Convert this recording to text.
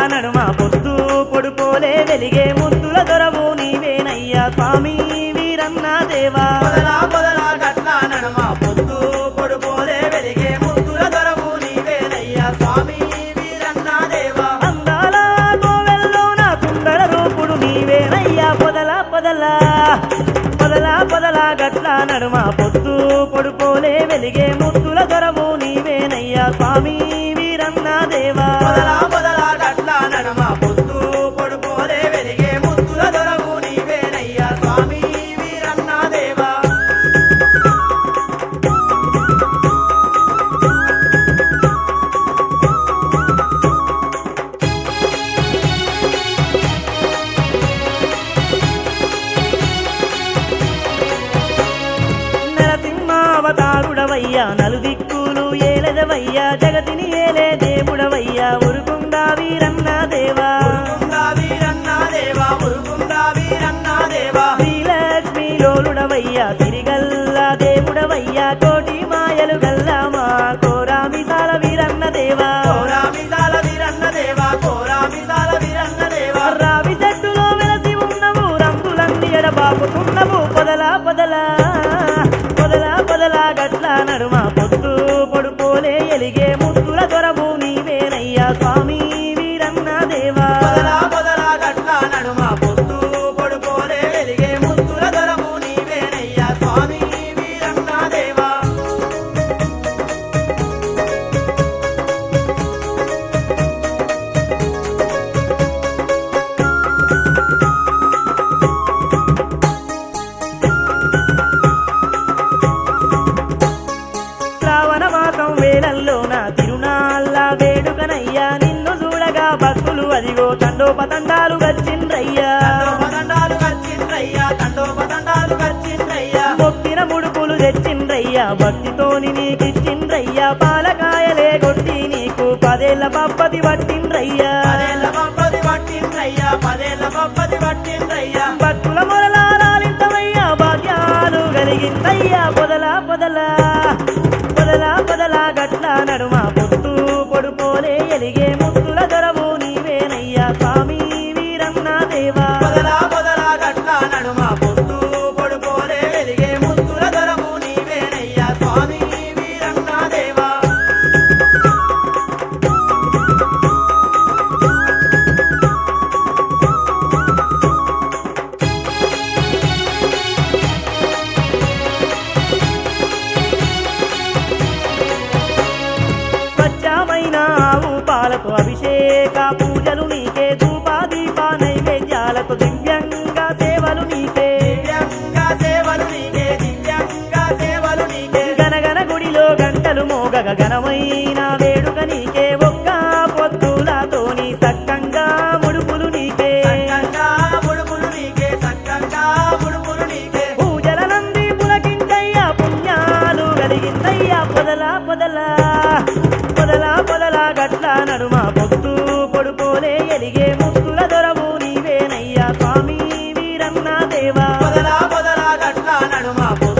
నడుమ పొద్దు పొడుపోలే వెలిగే ముద్దుల దొరవు నీవేనయ్యా స్వామి వీరన్న దేవా పొదలా పొదలా గట్ల నడుమ పొద్దు పొడుపోలే వెలిగే ముద్దుల దొరవు నీవేనయ్యా స్వామి వీరన్న దేవా అందాల కోవెల్లో నా సుందర రూపుడు నీవేనయ్యా పొదల పొదల పొదల పొదల గట్ల నడుమ పొద్దు పొడుపోలే వెలిగే ముద్దుల దొరవు నీవేనయ్యా స్వామి వీరన్న దేవా పొదలా పొదలా గట్ల నడుమ పొద్దు పొడుపోలే వెలిగే ముద్దుల దొరవు నీవేనయ్యా స్వామి వీరన్న దేవా నరసింహావతారుడవయ్యా నలుదిక్కులు ఏలదవయ్యా జగతిని ఏలే దేవుడవయ్యా ఉరుకుందా వీరన్న దేవా ఉరుకుందా వీరన్న దేవా ఉరుకుందా వీరన్న దేవా శ్రీలక్ష్మి లోలుడవయ్యా సిరిగల్ల దేవుడవయ్యా కోటి మాయలు గల్లామా కోరామిసాల వీరన్న దేవా కోరా మిసాల వీరన్న దేవా కోరా మిసాల వీరన్న దేవా రావి చెట్టులో వెలసి ఉన్నవు రంగులన్నీ ఎడబాపుకున్నవు పొదల పొదల పొదల పొదల గట్ల నడుమ పొద్దు పొడుపోలే ఎలిగే ముద్దుల దొరవు నీవేనయ్యా స్వామి వీరన్న దేవా పొదలా పొదలా గట్ల నడుమ పొద్దు పొడుపోలే వెలిగే ముద్దుల దొరము నీవేనయ్యా స్వామి వీరన్న దేవా శ్రావణ మాసం వేళల్లో నా తిరునాళ్ళ వేడుకనయ్యా నిన్ను చూడగా భక్తులు అదిగో తండోపతండాలు వచ్చిండ్రయ్యా తండోపతండాలు కచ్చిండ్రయ్యా తండోపతండాలు కచ్చిండ్రయ్యా మొక్కిన ముడుపులు తెచ్చిండ్రయ్యా భక్తితోని నీకిచ్చిండ్రయ్యా పాలకాయలే కొట్టి నీకు పదేళ్ల పప్పది పట్టిండ్రయ్యా పదేళ్ల పప్పది పట్టిండ్రయ్యా పదేళ్ల పప్పది పట్టిండ్రయ్యా భక్తుల మొదలాలింతమయ్యా భాగ్యాలు కలిగిందయ్యా పొదల పొదల పొదల పొదల గట్ల నడుమ పొత్తు పొడుపోలే ఎలిగే ముద్దుల దొరవు నీవేనయ్యా స్వామి వీరన్న దేవా పొదలా పొదలా గట్ల నడుమ పొద్దు పొడుపోలే వెలిగే ముద్దుల దొరము నీవేనయ్యా స్వామి వీరన్న దేవా స్వచ్ఛమైన ఆవు పాలతో అభిషేక పూజలు నీకే ధూపా దీప నైవేద్యాలతో దివ్యంగా సేవలు నీకే దివ్యంగా సేవలు నీకే దివ్యంగా సేవలు నీకే గనగన గుడిలో గంటలు మోగగ ఘనమైన వేడుక నీకే ఒక్క పొద్దులతోని సక్కంగా ముడుపులు నీకే సక్కంగా ముడుపులు నీకే సక్కంగా ముడుపులు నీకే పూజల నంది పులకించయ్యా పుణ్యాలు కలిగిందయ్యా పొదల పొదల పొదల పొదల గట్ల నడుమ పొద్దు పొడుపోలే ఎలిగే ముద్దుల దొరవు నీవేనయ్యా స్వామి వీరన్న దేవా పొదలా పొదలా గట్ల నడుమ